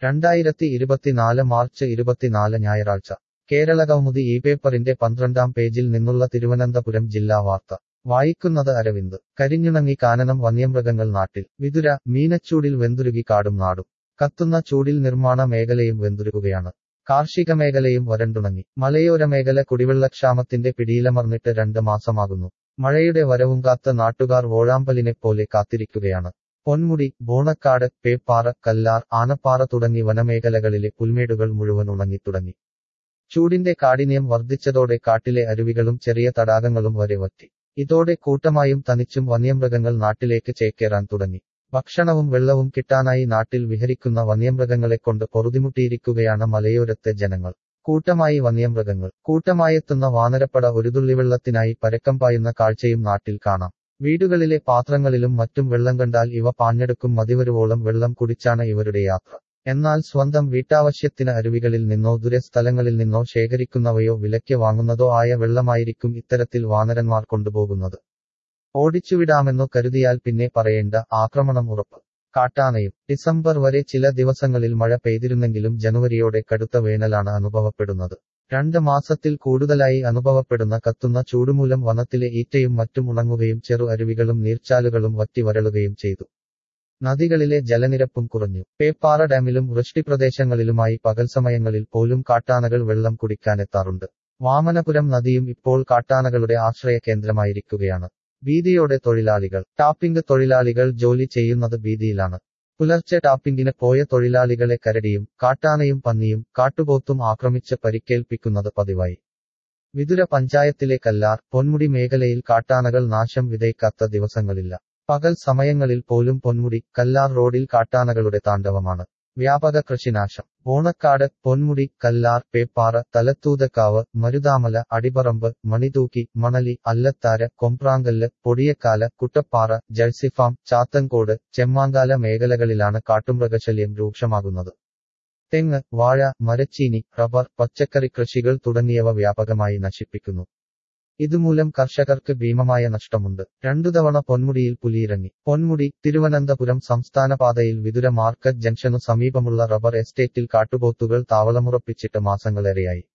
രണ്ടായിരത്തി ഇരുപത്തിനാല് മാർച്ച് ഇരുപത്തിനാല് ഞായറാഴ്ച കേരളകൗമുദി ഈ പേപ്പറിന്റെ പന്ത്രണ്ടാം പേജിൽ നിന്നുള്ള തിരുവനന്തപുരം ജില്ലാ വാർത്ത വായിക്കുന്നത് അരവിന്ദ് കരിഞ്ഞുണങ്ങി കാനനം വന്യമൃഗങ്ങൾ നാട്ടിൽ വിതുര മീനച്ചൂടിൽ വെന്തുരുകി കാടും നാടും കത്തുന്ന ചൂടിൽ നിർമ്മാണ മേഖലയും വെന്തുരുകുകയാണ് കാർഷിക മേഖലയും വരണ്ടുണങ്ങി മലയോര മേഖല കുടിവെള്ളക്ഷാമത്തിന്റെ പിടിയിലമർന്നിട്ട് രണ്ട് മാസമാകുന്നു മഴയുടെ വരവും കാത്ത് നാട്ടുകാർ വോഴാമ്പലിനെപ്പോലെ കാത്തിരിക്കുകയാണ് പൊന്മുടി ബോണക്കാട് പേപ്പാറ കല്ലാർ ആനപ്പാറ തുടങ്ങി വനമേഖലകളിലെ പുൽമേടുകൾ മുഴുവൻ ഉണങ്ങിത്തുടങ്ങി ചൂടിന്റെ കാഠിന്യം വർദ്ധിച്ചതോടെ കാട്ടിലെ അരുവികളും ചെറിയ തടാകങ്ങളും വരെ വറ്റി ഇതോടെ കൂട്ടമായും തനിച്ചും വന്യമൃഗങ്ങൾ നാട്ടിലേക്ക് ചേക്കേറാൻ തുടങ്ങി ഭക്ഷണവും വെള്ളവും കിട്ടാനായി നാട്ടിൽ വിഹരിക്കുന്ന വന്യമൃഗങ്ങളെക്കൊണ്ട് പൊറുതിമുട്ടിയിരിക്കുകയാണ് മലയോരത്തെ ജനങ്ങൾ കൂട്ടമായി വന്യമൃഗങ്ങൾ കൂട്ടമായെത്തുന്ന വാനരപ്പട ഒരു തുള്ളിവെള്ളത്തിനായി പരക്കം പായുന്ന കാഴ്ചയും നാട്ടിൽ കാണാം വീടുകളിലെ പാത്രങ്ങളിലും മറ്റും വെള്ളം കണ്ടാൽ ഇവ പാഞ്ഞെടുക്കും മതിവരുവോളം വെള്ളം കുടിച്ചാണ് ഇവരുടെ യാത്ര എന്നാൽ സ്വന്തം വീട്ടാവശ്യത്തിന് അരുവികളിൽ നിന്നോ ദുരസ്ഥലങ്ങളിൽ നിന്നോ ശേഖരിക്കുന്നവയോ വിലയ്ക്ക് വാങ്ങുന്നതോ ആയ വെള്ളമായിരിക്കും ഇത്തരത്തിൽ വാനരന്മാർ കൊണ്ടുപോകുന്നത് ഓടിച്ചുവിടാമെന്നു കരുതിയാൽ പിന്നെ പറയേണ്ട ആക്രമണം ഉറപ്പ് കാട്ടാനയും ഡിസംബർ വരെ ചില ദിവസങ്ങളിൽ മഴ പെയ്തിരുന്നെങ്കിലും ജനുവരിയോടെ കടുത്ത വേനലാണ് അനുഭവപ്പെടുന്നത് രണ്ട് മാസത്തിൽ കൂടുതലായി അനുഭവപ്പെടുന്ന കത്തുന്ന ചൂടുമൂലം വനത്തിലെ ഈറ്റയും മറ്റും ഉണങ്ങുകയും ചെറു അരുവികളും നീർച്ചാലുകളും വറ്റി വരളുകയും ചെയ്തു നദികളിലെ ജലനിരപ്പും കുറഞ്ഞു പേപ്പാറ ഡാമിലും വൃഷ്ടിപ്രദേശങ്ങളിലുമായി പകൽ സമയങ്ങളിൽ പോലും കാട്ടാനകൾ വെള്ളം കുടിക്കാനെത്താറുണ്ട് വാമനപുരം നദിയും ഇപ്പോൾ കാട്ടാനകളുടെ ആശ്രയ കേന്ദ്രമായിരിക്കുകയാണ് ഭീതിയോടെ തൊഴിലാളികൾ ടാപ്പിംഗ് തൊഴിലാളികൾ ജോലി ചെയ്യുന്നത് ഭീതിയിലാണ് പുലർച്ചെ ടാപ്പിംഗിന് പോയ തൊഴിലാളികളെ കരടിയും കാട്ടാനയും പന്നിയും കാട്ടുപോത്തും ആക്രമിച്ച് പരിക്കേൽപ്പിക്കുന്നത് പതിവായി വിതുര പഞ്ചായത്തിലെ കല്ലാർ പൊന്മുടി മേഖലയിൽ കാട്ടാനകൾ നാശം വിതയ്ക്കാത്ത ദിവസങ്ങളില്ല പകൽ സമയങ്ങളിൽ പോലും പൊന്മുടി കല്ലാർ റോഡിൽ കാട്ടാനകളുടെ താണ്ഡവമാണ് വ്യാപക കൃഷിനാശം ഓണക്കാട് പൊന്മുടി കല്ലാർ പേപ്പാറ തലത്തൂതക്കാവ് മരുതാമല അടിപറമ്പ് മണിതൂക്കി മണലി അല്ലത്താര കൊമ്പ്രാങ്കല്ല് പൊടിയക്കാല കുട്ടപ്പാറ ജഴ്സിഫാം ചാത്തൻകോട് ചെമ്മാങ്കാല മേഖലകളിലാണ് കാട്ടുമൃഗശല്യം രൂക്ഷമാകുന്നത് തെങ്ങ് വാഴ മരച്ചീനി റബ്ബർ പച്ചക്കറി കൃഷികൾ തുടങ്ങിയവ വ്യാപകമായി നശിപ്പിക്കുന്നു ഇതുമൂലം കർഷകർക്ക് ഭീമമായ നഷ്ടമുണ്ട് രണ്ടു തവണ പൊന്മുടിയിൽ പുലിയിറങ്ങി പൊന്മുടി തിരുവനന്തപുരം സംസ്ഥാന പാതയിൽ വിതുര മാർക്കറ്റ് ജംഗ്ഷനു സമീപമുള്ള റബ്ബർ എസ്റ്റേറ്റിൽ കാട്ടുപോത്തുകൾ താവളമുറപ്പിച്ചിട്ട് മാസങ്ങളേറെയായി